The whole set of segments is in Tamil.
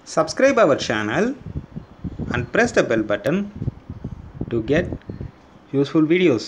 subscribe our channel and press the bell button to get useful videos.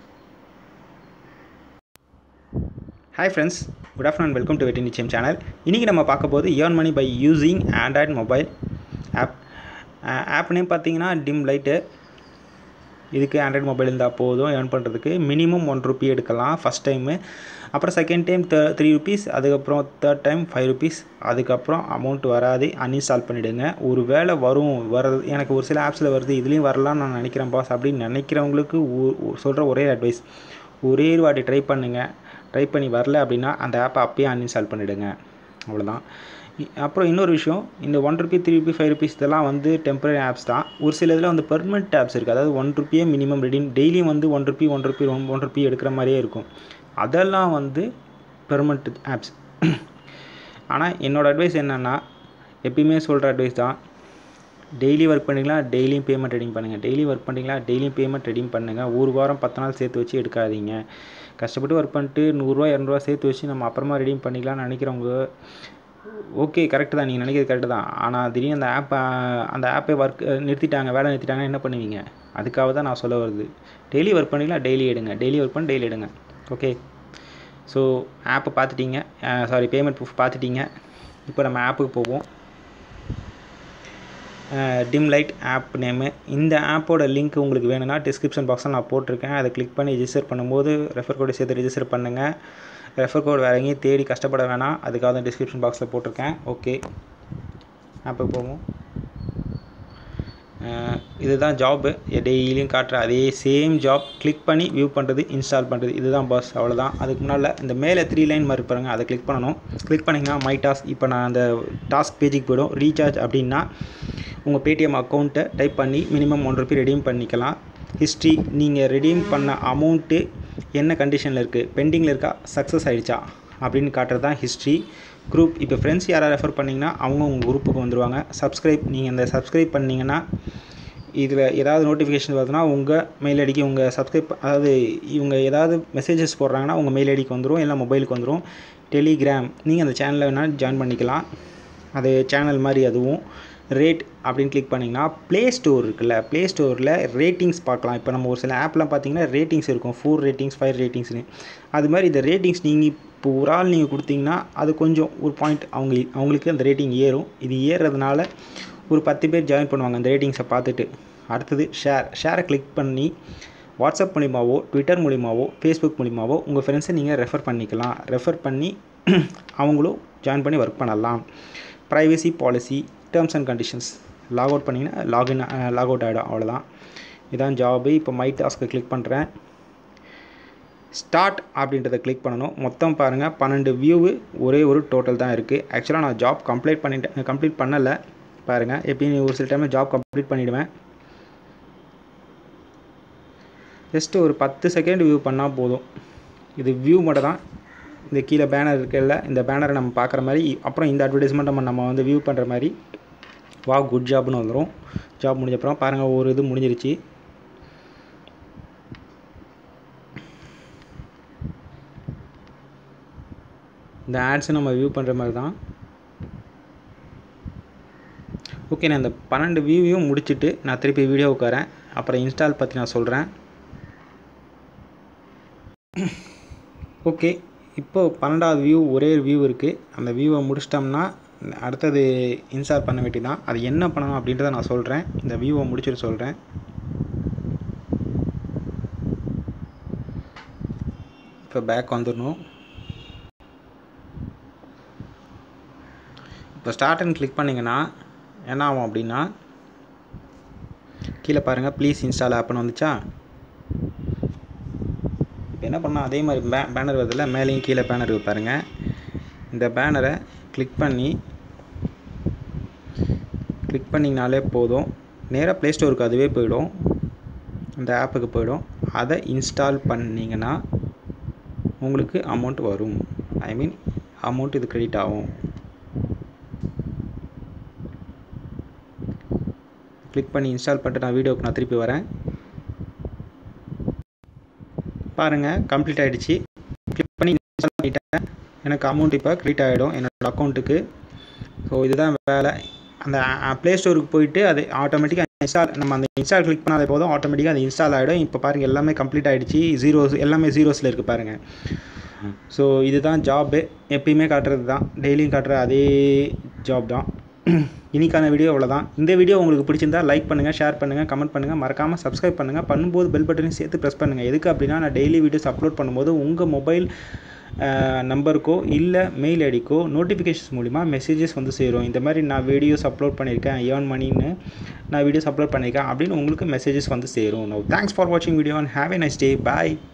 Hi friends good afternoon welcome to வெட்டி நிச்சயம் சேனல் இன்றைக்கி நம்ம பார்க்க போது earn money by using android mobile app app name பார்த்தீங்கன்னா டிம் லைட்டு இதுக்கு ஆண்ட்ராய்ட் மொபைல் இருந்தால் போதும் ஏர்ன் பண்ணுறதுக்கு மினிமம் ஒன் ருபி எடுக்கலாம் ஃபஸ்ட் டைமு அப்புறம் second time the three rupees அதுக்கப்புறம் தேர்ட் டைம் ஃபைவ் ருபீஸ் அதுக்கப்புறம் அமௌண்ட் வராது அன்இன்ஸ்டால் பண்ணிவிடுங்க ஒரு வேளை வரும் வர்றது எனக்கு ஒரு சில ஆப்ஸில் வருது இதுலேயும் வரலாம்னு நான் நினைக்கிறேன் பாஸ் அப்படின்னு நினைக்கிறவங்களுக்கு சொல்கிற ஒரே அட்வைஸ் ஒரே ஒரு வாட்டி ட்ரை பண்ணுங்கள் ட்ரை பண்ணி வரல அப்படின்னா அந்த ஆப்பை அப்பயே அன்இன்ஸ்டால் பண்ணிவிடுங்க அவ்வளோதான் அப்புறம் இன்னொரு விஷயம் இந்த one rupee three rupee five rupees இதெல்லாம் வந்து டெம்பரரி ஆப்ஸ் தான் ஒரு சில இதில் வந்து பெர்மனெண்ட் ஆப்ஸ் இருக்குது அதாவது ஒன் ருப்பியே மினிமம் ரெடி டெய்லியும் வந்து one rupee one rupee one one rupee எடுக்கிற மாதிரியே இருக்கும் அதெல்லாம் வந்து பெர்மனெண்ட் ஆப்ஸ் ஆனால் என்னோடய அட்வைஸ் என்னென்னா எப்பயுமே சொல்கிற அட்வைஸ் தான் டெய்லி ஒர்க் பண்ணிங்களா டெய்லியும் பேமெண்ட் ரெடிங் பண்ணுங்கள் டெய்லி ஒர்க் பண்ணிங்களா டெய்லியும் பேமெண்ட் ரெடிங் பண்ணுங்கள் ஒரு வாரம் பத்து நாள் சேர்த்து வச்சு எடுக்காதீங்க கஷ்டப்பட்டு ஒர்க் பண்ணிட்டு நூறுரூவா இரநூறுவா சேர்த்து வச்சு நம்ம அப்புறமா ரெடியும் பண்ணிக்கலாம்னு நினைக்கிறவங்க ஓகே கரெக்டு தான் நீங்கள் நினைக்கிறது கரெக்டு தான் ஆனால் திடீர்னு அந்த ஆப்பை அந்த ஆப்பை ஒர்க் நிறுத்திட்டாங்க வேலை நிறுத்திட்டாங்க என்ன பண்ணுவீங்க அதுக்காக தான் நான் சொல்ல வருது டெய்லி ஒர்க் பண்ணிக்கலாம் டெய்லி எடுங்க டெய்லி ஒர்க் பண்ணி டெய்லி எடுங்க ஓகே ஸோ ஆப்பை பார்த்துட்டீங்க சாரி பேமெண்ட் ப்ரூஃப் பார்த்துட்டீங்க இப்போ நம்ம ஆப்புக்கு போவோம் டிம் லைட் ஆப் நேமு இந்த ஆப்போட லிங்க் உங்களுக்கு வேணும்னா டிஸ்கிரிப்ஷன் பாக்ஸில் நான் போட்டிருக்கேன் அதை கிளிக் பண்ணி ரிஜிஸ்டர் பண்ணும்போது ரெஃபர் கோடு சேர்த்து ரிஜிஸ்டர் பண்ணுங்கள் ரெஃபர் கோடு வேறு எங்கேயும் தேடி கஷ்டப்பட வேணாம் அதுக்காக தான் டிஸ்கிரிப்ஷன் பாக்ஸில் போட்டிருக்கேன் ஓகே ஆப்புக்கு போவோம் இதுதான் ஜாப்பு டெய்லியும் காட்டுற அதே சேம் ஜாப் கிளிக் பண்ணி வியூ பண்ணுறது இன்ஸ்டால் பண்ணுறது இதுதான் பாஸ் அவ்வளோதான் அதுக்கு முன்னால் இந்த மேலே த்ரீ லைன் மாதிரி பாருங்கள் அதை கிளிக் பண்ணணும் கிளிக் பண்ணிங்கன்னா மை டாஸ்க் இப்போ நான் அந்த டாஸ்க் பேஜுக்கு போய்டும் ரீசார்ஜ் அப்படின்னா உங்கள் பேடிஎம் அக்கௌண்ட்டை டைப் பண்ணி மினிமம் ஒன் ருபி ரெடீம் பண்ணிக்கலாம் ஹிஸ்ட்ரி நீங்கள் ரெடீம் பண்ண அமௌண்ட்டு என்ன கண்டிஷனில் இருக்குது பெண்டிங்கில் இருக்கா சக்ஸஸ் ஆகிடுச்சா அப்படின்னு காட்டுறது தான் ஹிஸ்ட்ரி குரூப் இப்போ ஃப்ரெண்ட்ஸ் யாராவது ரெஃபர் பண்ணிங்கன்னா அவங்க உங்கள் குரூப்புக்கு வந்துடுவாங்க சப்ஸ்கிரைப் நீங்கள் இந்த சப்ஸ்கிரைப் பண்ணிங்கன்னா இதில் ஏதாவது நோட்டிஃபிகேஷன் வருதுன்னா உங்கள் மெயில் ஐடிக்கு உங்கள் சப்ஸ்கிரைப் அதாவது இவங்க ஏதாவது மெசேஜஸ் போடுறாங்கன்னா உங்கள் மெயில் ஐடிக்கு வந்துடும் இல்லை மொபைலுக்கு வந்துடும் டெலிகிராம் நீங்கள் அந்த சேனலில் வேணால் ஜாயின் பண்ணிக்கலாம் அது சேனல் மாதிரி அதுவும் ரேட் அப்படின்னு கிளிக் பண்ணிங்கன்னா ப்ளே ஸ்டோர் இருக்குல்ல ப்ளே ஸ்டோரில் ரேட்டிங்ஸ் பார்க்கலாம் இப்போ நம்ம ஒரு சில ஆப்லாம் பார்த்தீங்கன்னா ரேட்டிங்ஸ் இருக்கும் ஃபோர் ரேட்டிங்ஸ் ஃபைவ் ரேட்டிங்ஸ்னு அது மாதிரி இந்த ரேட்டிங்ஸ் நீங்கள் இப்போ ஒரு ஆள் நீங்கள் கொடுத்தீங்கன்னா அது கொஞ்சம் ஒரு பாயிண்ட் அவங்க அவங்களுக்கு அந்த ரேட்டிங் ஏறும் இது ஏறுறதுனால ஒரு பத்து பேர் ஜாயின் பண்ணுவாங்க அந்த ரேட்டிங்ஸை பார்த்துட்டு அடுத்தது ஷேர் ஷேரை கிளிக் பண்ணி வாட்ஸ்அப் மூலிமாவோ ட்விட்டர் மூலிமாவோ ஃபேஸ்புக் மூலிமாவோ உங்கள் ஃப்ரெண்ட்ஸை நீங்கள் ரெஃபர் பண்ணிக்கலாம் ரெஃபர் பண்ணி அவங்களும் ஜாயின் பண்ணி ஒர்க் பண்ணலாம் privacy policy terms and conditions log out பண்ணிங்கன்னா லாகின் லாக் அவுட் ஆகிடும் அவ்வளோதான் இதான் ஜாபு இப்போ மை டாஸ்க்கை கிளிக் பண்ணுறேன் ஸ்டார்ட் அப்படின்றத கிளிக் பண்ணணும் மொத்தம் பாருங்கள் பன்னெண்டு வியூவு ஒரே ஒரு டோட்டல் தான் இருக்குது ஆக்சுவலாக நான் ஜாப் கம்ப்ளீட் பண்ணிட்டேன் கம்ப்ளீட் பண்ணலை பாருங்கள் எப்பயும் ஒரு சில டைமில் ஜாப் கம்ப்ளீட் பண்ணிவிடுவேன் ஜஸ்ட்டு ஒரு பத்து செகண்ட் வியூ பண்ணால் போதும் இது வியூ மட்டும் தான் இந்த கீழே பேனர் இருக்குல்ல இந்த பேனரை நம்ம பார்க்குற மாதிரி அப்புறம் இந்த அட்வர்டைஸ்மெண்ட் நம்ம நம்ம வந்து வியூ பண்ணுற மாதிரி வா குட் ஜாப்னு வந்துடும் ஜாப் முடிஞ்சப்பறம் பாருங்கள் ஒரு இது முடிஞ்சிருச்சு இந்த ஆட்ஸை நம்ம வியூ பண்ணுற மாதிரி தான் ஓகே நான் இந்த பன்னெண்டு வியூவையும் முடிச்சுட்டு நான் திருப்பி வீடியோ உட்காரேன் அப்புறம் இன்ஸ்டால் பற்றி நான் சொல்கிறேன் ஓகே இப்போது பன்னெண்டாவது வியூ ஒரே வியூ இருக்குது அந்த வியூவை முடிச்சிட்டோம்னா அடுத்தது இன்ஸ்டால் பண்ண வேண்டி தான் அது என்ன பண்ணணும் அப்படின்றத நான் சொல்கிறேன் இந்த வியூவை முடிச்சுட்டு சொல்கிறேன் இப்போ பேக் வந்துடணும் இப்போ ஸ்டார்ட்னு கிளிக் பண்ணிங்கன்னா என்ன ஆகும் அப்படின்னா கீழே பாருங்கள் ப்ளீஸ் இன்ஸ்டால் ஆப்னு வந்துச்சா இப்போ என்ன பண்ணால் அதே மாதிரி பே பேனர் வருதுல்ல மேலேயும் கீழே பேனர் பாருங்கள் இந்த பேனரை கிளிக் பண்ணி கிளிக் பண்ணிங்கனாலே போதும் நேராக ப்ளே ஸ்டோருக்கு அதுவே போயிடும் அந்த ஆப்புக்கு போயிடும் அதை இன்ஸ்டால் பண்ணிங்கன்னா உங்களுக்கு அமௌண்ட் வரும் ஐ மீன் அமௌண்ட் இது க்ரெடிட் ஆகும் கிளிக் பண்ணி இன்ஸ்டால் பண்ணிட்டு நான் வீடியோக்கு நான் திருப்பி வரேன் பாருங்கள் கம்ப்ளீட் ஆகிடுச்சு கிளிக் பண்ணி இன்ஸ்டால் பண்ணிட்டேன் எனக்கு அமௌண்ட் இப்போ க்ரெடிட் ஆகிடும் என்னோடய அக்கௌண்ட்டுக்கு ஸோ இதுதான் வேலை அந்த ப்ளே ஸ்டோருக்கு போயிட்டு அது ஆட்டோமேட்டிக்காக இன்ஸ்டால் நம்ம அந்த இன்ஸ்டால் கிளிக் பண்ணாலே போதும் ஆட்டோமேட்டிக்காக அது இன்ஸ்டால் ஆகிடும் இப்போ பாருங்கள் எல்லாமே கம்ப்ளீட் ஆகிடுச்சு ஜீரோஸ் எல்லாமே ஜீரோஸில் இருக்குது பாருங்கள் ஸோ இதுதான் ஜாப்பு எப்பயுமே காட்டுறது தான் டெய்லியும் காட்டுற அதே ஜாப் தான் இன்னைக்கான வீடியோ அவ்வளோதான் இந்த வீடியோ உங்களுக்கு பிடிச்சிருந்தா லைக் பண்ணுங்கள் ஷேர் பண்ணுங்கள் கமெண்ட் பண்ணுங்கள் மறக்காமல் சப்ஸ்கிரைப் பண்ணுங்கள் பண்ணும்போது பெல் பட்டனையும் சேர்த்து ப்ரெஸ் பண்ணுங்கள் எதுக்கு அப்படின்னா நான் டெய்லி வீடியோஸ் அப்லோட் பண்ணும்போது உங்கள் மொபைல் நம்பருக்கோ இல்லை மெயில் ஐடிக்கோ நோட்டிஃபிகேஷன்ஸ் மூலிமா மெசேஜஸ் வந்து சேரும் இந்த மாதிரி நான் வீடியோஸ் அப்லோட் பண்ணியிருக்கேன் ஏர்ன் மணின்னு நான் வீடியோஸ் அப்லோட் பண்ணியிருக்கேன் அப்படின்னு உங்களுக்கு மெசேஜஸ் வந்து சேரும் நோ தேங்க்ஸ் ஃபார் வாட்சிங் video and have a nice day bye